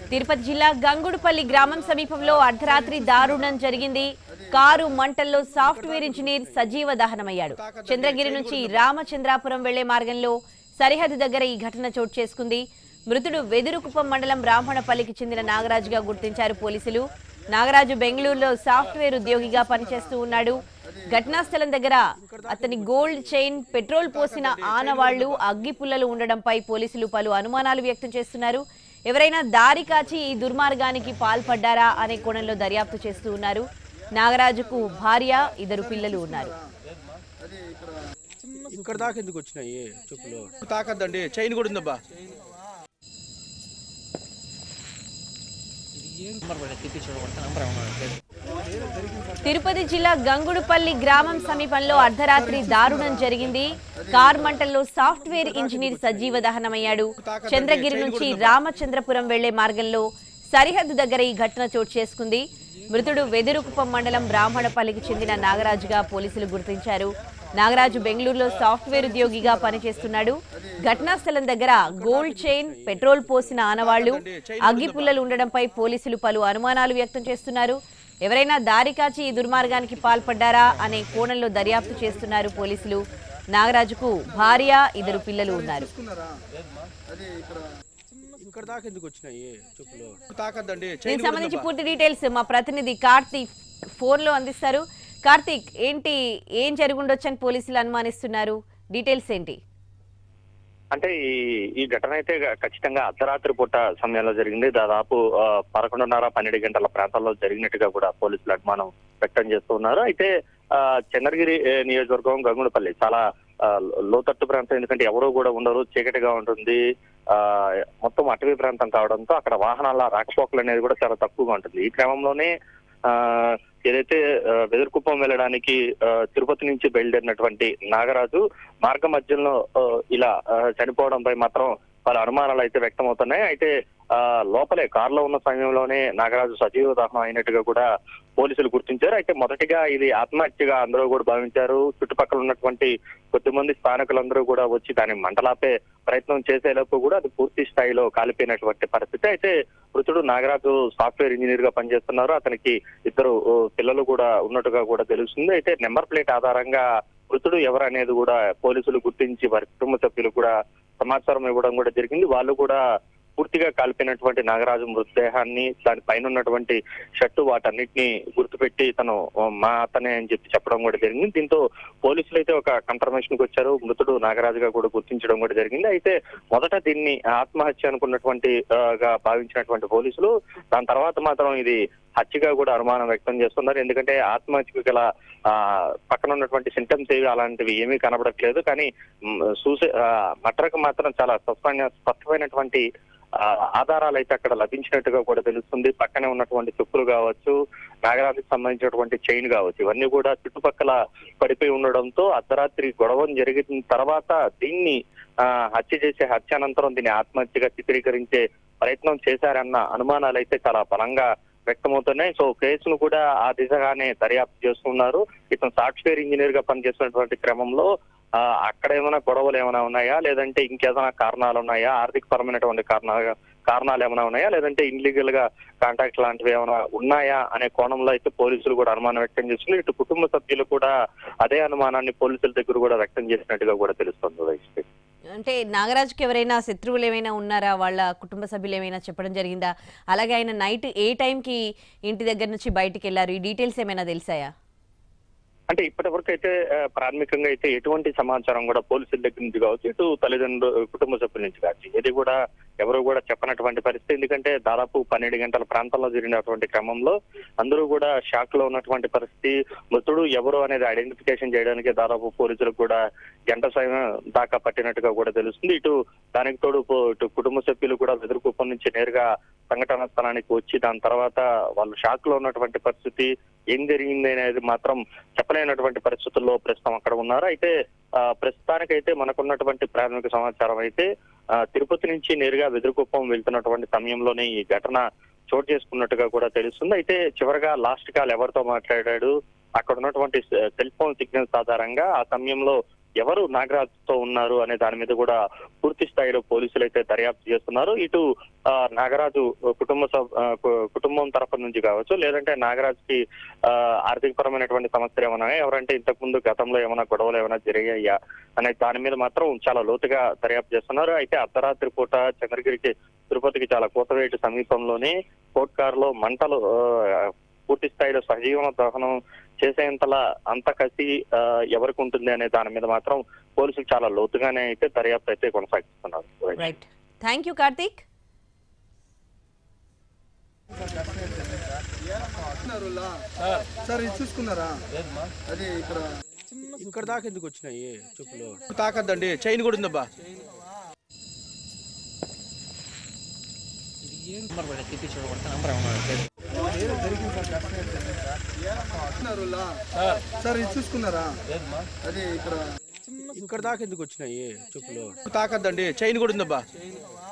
తిరుపతి జిల్లా గంగుడుపల్లి గ్రామం సమీపంలో అర్ధరాత్రి దారుణం జరిగింది కారు మంటల్లో సాఫ్ట్వేర్ ఇంజనీర్ సజీవ దహనమయ్యాడు చంద్రగిరి నుంచి రామచంద్రాపురం వెళ్లే మార్గంలో సరిహద్దు దగ్గర ఈ ఘటన చోటు చేసుకుంది మృతుడు వెదురుకుప్పం మండలం బ్రాహ్మణపల్లికి చెందిన నాగరాజుగా గుర్తించారు పోలీసులు నాగరాజు బెంగళూరులో సాఫ్ట్వేర్ ఉద్యోగిగా పనిచేస్తూ ఉన్నాడు ఘటనా స్థలం దగ్గర అతని గోల్డ్ చైన్ పెట్రోల్ పోసిన ఆనవాళ్లు అగ్గి పుల్లలు ఉండడంపై పోలీసులు పలు అనుమానాలు వ్యక్తం చేస్తున్నారు ఎవరైనా దారి కాచి ఈ దుర్మార్గానికి పాల్పడ్డారా అనే కోణంలో దర్యాప్తు చేస్తూ ఉన్నారు నాగరాజుకు భార్య ఇద్దరు పిల్లలు ఉన్నారు ఇక్కడ దాకా ఎందుకు వచ్చినాయి చెప్పులు తాకద్దండి చైన్ కూడా ఉందబ్బా తిరుపతి జిల్లా గంగుడుపల్లి గ్రామం సమీపంలో అర్ధరాత్రి దారుణం జరిగింది కార్ మంటల్లో సాఫ్ట్వేర్ ఇంజనీర్ సజీవ దహనమయ్యాడు చంద్రగిరి నుంచి రామచంద్రపురం వెళ్లే మార్గంలో సరిహద్దు దగ్గర ఈ ఘటన చోటు చేసుకుంది మృతుడు వెదురుకుప్పం మండలం బ్రాహ్మణపల్లికి చెందిన నాగరాజుగా పోలీసులు గుర్తించారు నాగరాజు బెంగళూరులో సాఫ్ట్వేర్ ఉద్యోగిగా పనిచేస్తున్నాడు ఘటనా స్థలం దగ్గర గోల్డ్ చైన్ పెట్రోల్ పోసిన ఆనవాళ్లు అగ్గి పుల్లలు ఉండడంపై పోలీసులు పలు అనుమానాలు వ్యక్తం చేస్తున్నారు ఎవరైనా దారి కాచి ఈ దుర్మార్గానికి పాల్పడ్డారా అనే కోణంలో దర్యాప్తు చేస్తున్నారు పోలీసులు నాగరాజుకు భార్య ఇద్దరు పిల్లలు ఉన్నారు ఇక్కడ దాకా ఎందుకు వచ్చినాయి చెప్పులు తాకద్దండి చైన్ దీనికి కూడా సంబంధించి ఉందబ్బా. పూర్తి డీటెయిల్స్ మా ప్రతినిధి కార్తీక్ ఫోన్ లో అందిస్తారు కార్తీక్ ఏంటి ఏం జరుగుండొచ్చని పోలీసులు అనుమానిస్తున్నారు డీటెయిల్స్ ఏంటి అంటే ఈ ఈ ఘటన అయితే ఖచ్చితంగా అర్ధరాత్రి పూట సమయంలో జరిగింది దాదాపు ఆ, పదకొండున్నర పన్నెండు గంటల ప్రాంతాల్లో జరిగినట్టుగా కూడా పోలీసులు అనుమానం వ్యక్తం చేస్తూ ఉన్నారు అయితే ఆ, చంద్రగిరి ఏ, నియోజకవర్గం గంగుడపల్లి చాలా ఆ, లోతట్టు ప్రాంతం ఎందుకంటే ఎవరూ కూడా ఉండరు చీకటిగా ఉంటుంది ఆ మొత్తం అటవీ ప్రాంతం కావడంతో అక్కడ వాహనాల రాకపోకలు అనేది కూడా చాలా తక్కువగా ఉంటుంది ఈ క్రమంలోనే ఆ ఏదైతే ఆ, వెదురుకుప్పం వెళ్ళడానికి ఆ, తిరుపతి నుంచి బయలుదేరినటువంటి నాగరాజు మార్గ మధ్యలో ఆ, ఇలా ఆ, చనిపోవడంపై మాత్రం పలు అనుమానాలు అయితే వ్యక్తమవుతున్నాయి అయితే ఆ లోపలే కారులో ఉన్న సమయంలోనే నాగరాజు సజీవ దహనం అయినట్టుగా కూడా పోలీసులు గుర్తించారు అయితే మొదటిగా ఇది ఆత్మహత్యగా అందరూ కూడా భావించారు చుట్టుపక్కల ఉన్నటువంటి కొద్దిమంది స్థానికులందరూ కూడా వచ్చి దాన్ని మంటలాపే ప్రయత్నం చేసేలోపు కూడా అది పూర్తి స్థాయిలో కాలిపోయినటువంటి పరిస్థితి అయితే మృతుడు నాగరాజు సాఫ్ట్వేర్ ఇంజనీర్ గా పనిచేస్తున్నారు అతనికి ఇద్దరు ఓ, పిల్లలు కూడా ఉన్నట్టుగా కూడా తెలుస్తుంది అయితే నెంబర్ ప్లేట్ ఆధారంగా మృతుడు ఎవరు అనేది కూడా పోలీసులు గుర్తించి వారి కుటుంబ సభ్యులు కూడా సమాచారం ఇవ్వడం కూడా జరిగింది వాళ్ళు కూడా పూర్తిగా కాలిపోయినటువంటి నాగరాజు మృతదేహాన్ని దాని పైన ఉన్నటువంటి షర్టు వాటన్నిటిని గుర్తుపెట్టి తను మా అతనే అని చెప్పి చెప్పడం కూడా జరిగింది దీంతో పోలీసులు అయితే ఒక కన్ఫర్మేషన్ కి వచ్చారు మృతుడు నాగరాజుగా కూడా గుర్తించడం కూడా జరిగింది అయితే మొదట దీన్ని ఆత్మహత్య అనుకున్నటువంటి ఆ, గా భావించినటువంటి పోలీసులు దాని తర్వాత మాత్రం ఇది హత్యగా కూడా అనుమానం వ్యక్తం చేస్తున్నారు ఎందుకంటే ఆత్మహత్యకు గల ఆ పక్కన ఉన్నటువంటి సింటమ్స్ ఏవి అలాంటివి ఏమీ కనబడట్లేదు కానీ మ్, సూసై మటరకు మాత్రం చాలా స్పష్టమైన స్పష్టమైనటువంటి ఆ, ఆధారాలు అయితే అక్కడ లభించినట్టుగా కూడా తెలుస్తుంది పక్కనే ఉన్నటువంటి చెప్పులు కావచ్చు నాగరాజుకి సంబంధించినటువంటి చైన్ కావచ్చు ఇవన్నీ కూడా చుట్టుపక్కల పడిపోయి ఉండడంతో అర్ధరాత్రి గొడవ జరిగిన తర్వాత దీన్ని ఆ, హత్య చేసే హత్య అనంతరం దీన్ని ఆత్మహత్యగా చిత్రీకరించే ప్రయత్నం చేశారన్న అనుమానాలు అయితే చాలా బలంగా వ్యక్తమవుతున్నాయి సో కేసును కూడా ఆ దిశగానే దర్యాప్తు చేస్తున్నారు ఇతను సాఫ్ట్వేర్ ఇంజనీర్ గా పనిచేస్తున్నటువంటి క్రమంలో ఆ, అక్కడ ఏమైనా గొడవలు ఏమైనా ఉన్నాయా లేదంటే ఇంకేదైనా కారణాలు ఉన్నాయా ఆర్థిక పరమైనటువంటి కారణాలు కారణాలు ఏమైనా ఉన్నాయా లేదంటే ఇన్లీగల్ గా కాంటాక్ట్ లాంటివి ఏమైనా ఉన్నాయా అనే కోణంలో అయితే పోలీసులు కూడా అనుమానం వ్యక్తం చేస్తున్నారు ఇటు కుటుంబ సభ్యులు కూడా అదే అనుమానాన్ని పోలీసుల దగ్గర కూడా వ్యక్తం చేసినట్టుగా కూడా తెలుస్తుంది వైఎస్పీ అంటే నాగరాజుకి ఎవరైనా శత్రువులు ఏమైనా ఉన్నారా వాళ్ళ కుటుంబ సభ్యులు ఏమైనా చెప్పడం జరిగిందా అలాగే ఆయన నైట్ ఏ టైంకి ఇంటి దగ్గర నుంచి బయటికి వెళ్ళారు ఈ డీటెయిల్స్ ఏమైనా తెలిసాయా అంటే ఇప్పటి వరకు అయితే ఆ, ప్రాథమికంగా అయితే ఎటువంటి సమాచారం కూడా పోలీసుల దగ్గర నుంచి కావచ్చు ఇటు తల్లిదండ్రులు కుటుంబ సభ్యుల నుంచి కావచ్చు ఇది కూడా ఎవరు కూడా చెప్పనటువంటి పరిస్థితి ఎందుకంటే దాదాపు పన్నెండు గంటల ప్రాంతంలో జరిగినటువంటి క్రమంలో అందరూ కూడా షాక్ లో ఉన్నటువంటి పరిస్థితి మృతుడు ఎవరు అనేది ఐడెంటిఫికేషన్ చేయడానికి దాదాపు పోలీసులకు కూడా గంట సమయం దాకా పట్టినట్టుగా కూడా తెలుస్తుంది ఇటు దానికి తోడు పో- ఇటు కుటుంబ సభ్యులు కూడా వెదురుకుప్పం నుంచి నేరుగా సంఘటన స్థలానికి వచ్చి దాని తర్వాత వాళ్ళు షాక్ లో ఉన్నటువంటి పరిస్థితి ఏం జరిగింది అనేది మాత్రం చెప్పలేనటువంటి పరిస్థితుల్లో ప్రస్తుతం అక్కడ ఉన్నారు అయితే ఆ, ప్రస్తుతానికైతే మనకున్నటువంటి ప్రాథమిక సమాచారం అయితే ఆ, తిరుపతి నుంచి నేరుగా వెదురుకుప్పం వెళ్తున్నటువంటి సమయంలోనే ఈ ఘటన చోటు చేసుకున్నట్టుగా కూడా తెలుస్తుంది అయితే చివరగా లాస్ట్ కాల్ ఎవరితో మాట్లాడాడు అక్కడ ఉన్నటువంటి సెల్ ఫోన్ సిగ్నల్స్ ఆధారంగా ఆ సమయంలో ఎవరు నాగరాజ్ తో ఉన్నారు అనే దాని మీద కూడా పూర్తి స్థాయిలో పోలీసులు అయితే దర్యాప్తు చేస్తున్నారు ఇటు ఆ, నాగరాజు కుటుంబ సభ్- ఆ, కు- కుటుంబం తరఫు నుంచి కావచ్చు లేదంటే నాగరాజ్ కి ఆర్థికపరమైనటువంటి సమస్యలు ఏమైనా ఎవరంటే ఇంతకు ముందు గతంలో ఏమైనా గొడవలు ఏమైనా జరిగాయా అనే దాని మీద మాత్రం చాలా లోతుగా దర్యాప్తు చేస్తున్నారు అయితే అర్ధరాత్రి పూట చంద్రగిరికి తిరుపతికి చాలా కోతవేటు సమీపంలోనే కోట్ కారులో మంటలు ఆ, పూర్తి స్థాయిలో సజీవన దహనం చేసేంతలా అంత కసి ఆ, ఎవరికి ఉంటుంది అనే దాని మీద మాత్రం పోలీసులు చాలా లోతుగానే అయితే దర్యాప్తు అయితే కొనసాగిస్తున్నారు right thank you Karthik sir ఇది చూసుకున్నారా అది ఇక్కడ ఇక్కడ దాకా ఎందుకు వచ్చినాయి చెప్పులు తాకద్దండి చైన్ కూడా ఉందబ్బా చూసుకున్నారులా? సార్ ఇది చూసుకున్నారా అది ఇక్కడ ఇక్కడ దాకా ఎందుకు వచ్చినాయి చెప్పులు తాకద్దండి చైన్ కూడా ఉందబ్బా